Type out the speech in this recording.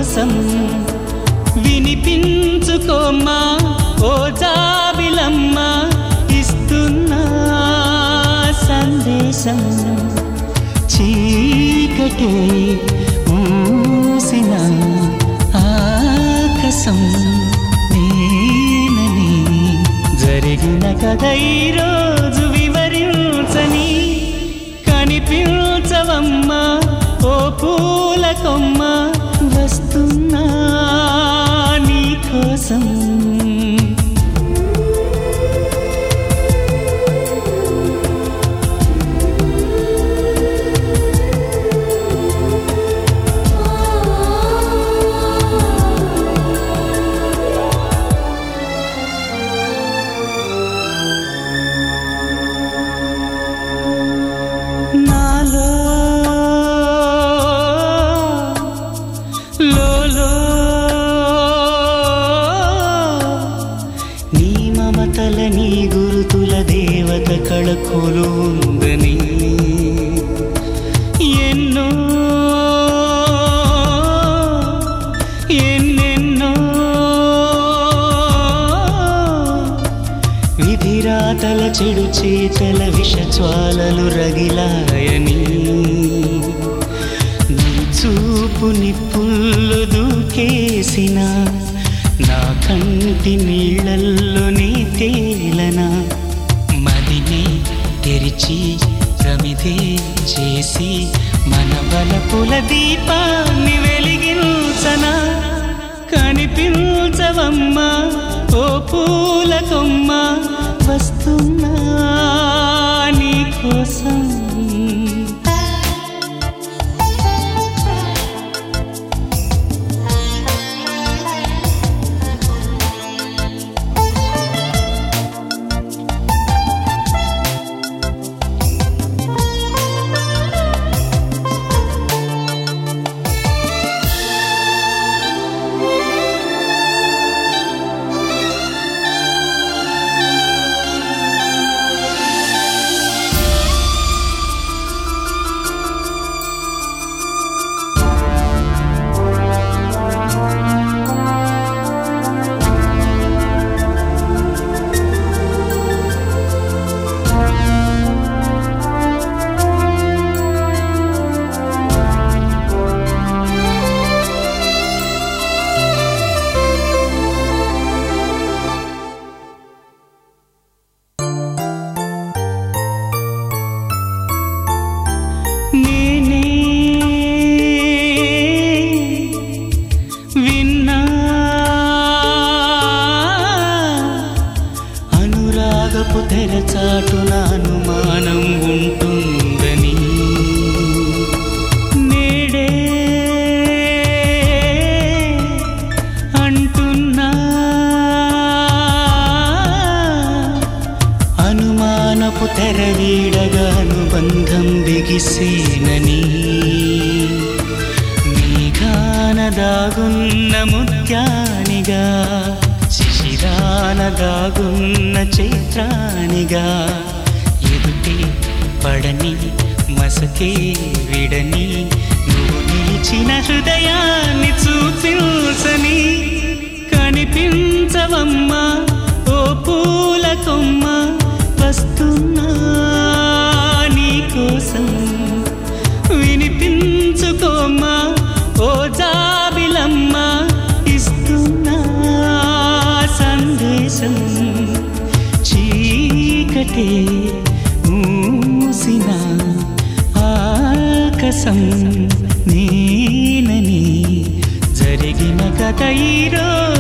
కోసం వినిపించుకోమ్మా ఓ జాబిలమ్మ ఇస్తున్నా సందేశం చీకటే మూసిన ఆకాశం నేనని జరిగిన కథ ఈరోజు వివరించని కనిపించవమ్మా ఓ పూల కొమ్మ వస్తున్నా నీ కోసం నాలో లోలో నీ మమతల నీ గురుతుల దేవత కళకులు ఉందని ఎన్నో ఎన్నెన్నో విధిరాతల చెడు చేతల విష జ్వాలలు రగిలాయని నీ చూపు నిప్పుల్లో దూకేసిన నా కంటి నీళ్ళల్లోనే తేలనా మదిని తెరిచి ప్రమిదే చేసి మన బలపుల దీపాన్ని వెలిగించనా కనిపించవమ్మా ఓ పూల కొమ్మ వస్తున్నా నీ కోసం నేనే విన్నా అనురాగపు తెరచాటున అనుమానం ఉంటుందని నేడే అంటున్నా అనుమానపు తెర వీడగా అనుబంధం బిగిసేనని మేఘాన దాగున్న ముత్యానిగా శిశిరాన దాగున్న చైత్రానిగా ఎదుటే పడని మసకే విడని నువ్వు నిలిచిన హృదయాన్ని చూపించని కనిపించవమ్మా ఓ పూల కొమ్మ వస్తున్నా నీ కోసం వినిపించుకోమ్మా ఓ జాబిలమ్మ ఇస్తున్నా సందేశం చీకటే మూసిన ఆకాశం నేనని జరిగిన కథ ఈరోజు